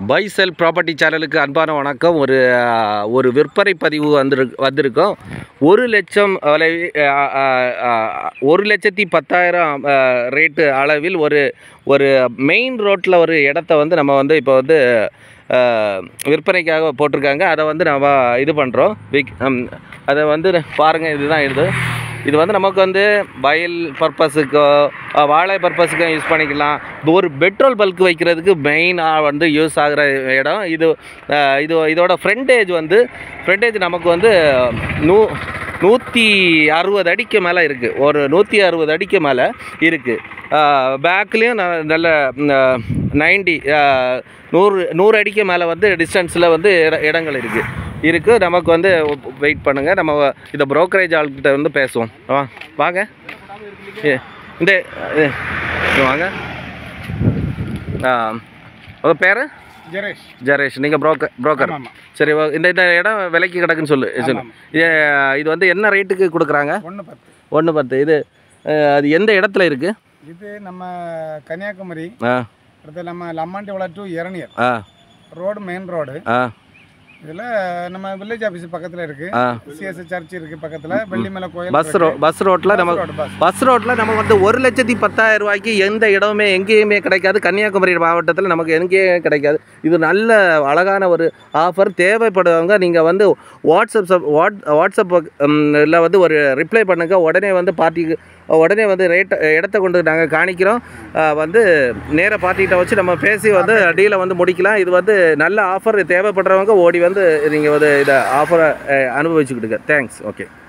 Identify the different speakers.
Speaker 1: By sell property சேனலுக்கு அன்பான வணக்கம் ஒரு அஹ், ஒரு விற்பனை பதிவு வந்துரு வந்திருக்கோம் ஒரு லட்சம் விலை அஹ், அஹ், அஹ், ஒரு லட்சத்தி பத்தாயிரம் அஹ், ரேட்டு அளவில் ஒரு ஒரு மெயின் ரோட்டில் ஒரு இடத்த வந்து நம்ம வந்து இப்போ வந்து அஹ், விற்பனைக்காக போட்டிருக்காங்க அதை வந்து நம்ம இது பண்ணுறோம் விக் ஹம், அதை வந்து பாருங்கள் இதுதான் இது இது வந்து நமக்கு வந்து வயல் பர்பஸுக்கோ அஹ், வாழை பர்பஸுக்கும் யூஸ் பண்ணிக்கலாம் இது ஒரு பெட்ரோல் பல்க் வைக்கிறதுக்கு மெயினாக வந்து யூஸ் ஆகிற இடம் இது அஹ், இது இதோட ஃப்ரண்டேஜ் வந்து ஃப்ரண்டேஜ் நமக்கு வந்து நூ நூற்றி அறுபது அடிக்கு மேலே இருக்குது ஒரு நூற்றி அறுபது அடிக்கு மேலே இருக்குது பேக்லேயும் நல்ல நைன்டி நூறு நூறு அடிக்கு மேலே வந்து டிஸ்டன்ஸில் வந்து இட இடங்கள் இருக்குது இருக்குது நமக்கு வந்து வெயிட் பண்ணுங்கள் நம்ம இதை brokerage ஆள்கிட்ட வந்து பேசுவோம் வா வாங்க ஏ, இந்த ஏ, இங்க வாங்க ஆ, உங்கள் பேர்
Speaker 2: ஜெரேஷ்
Speaker 1: ஜரேஷ் நீங்கள் broker broker
Speaker 2: ஆமாம்
Speaker 1: சரி ஓ- இந்த இந்த இடம் விலைக்கு கிடக்குன்னு சொல்லு சொல்லு
Speaker 2: ஆமாம்.
Speaker 1: ஏ, இது வந்து என்ன ரேட்டுக்கு கொடுக்குறாங்க
Speaker 2: ஒன்று பத்து
Speaker 1: ஒன்று பத்து இது அஹ், அது எந்த இடத்துல இருக்குது
Speaker 2: இது நம்ம கன்னியாகுமரி
Speaker 1: ஆ
Speaker 2: அடுத்து நம்ம லம்மாண்டி வள டு இரணியர்
Speaker 1: ஆ
Speaker 2: ரோடு மெயின் ரோடு
Speaker 1: ஆ
Speaker 2: இதில் நம்ம வில்லேஜ் ஆஃபீஸ் பக்கத்தில் இருக்கு
Speaker 1: ஆ
Speaker 2: சிஎஸ் சர்ச் இருக்கு பக்கத்தில் வெள்ளிமலை கோயில்
Speaker 1: பஸ் ரோ பஸ் ரோட்டில் நம்ம
Speaker 2: பஸ்
Speaker 1: பஸ் ரோட்டில் நம்ம வந்து ஒரு லட்சத்தி பத்தாயிரம் ரூபாய்க்கு எந்த இடமுமே எங்கேயுமே கிடைக்காது கன்னியாகுமரி மாவட்டத்தில் நமக்கு எங்கேயும் கிடைக்காது இது நல்ல அழகான ஒரு ஆஃபர் தேவைப்படுறவங்க நீங்கள் வந்து வாட்ஸ்அப் சப் வாட் வாட்ஸ்அப் இல்லை வந்து ஒரு ரிப்ளை பண்ணுங்கள் உடனே வந்து பார்ட்டிக்கு உடனே வந்து ரேட் இடத்த கொண்டு நாங்கள் காணிக்கிறோம் அஹ் வந்து நேராக பார்ட்டிகிட்ட வச்சு நம்ம பேசி வந்து டீலை வந்து முடிக்கலாம் இது வந்து நல்ல ஆஃபர் தேவைப்படுறவங்க ஓடி வந்து நீங்கள் வந்து இதை ஆஃபரை அனுபவிச்சுக்கிட்டுங்க தேங்க்ஸ் ஓகே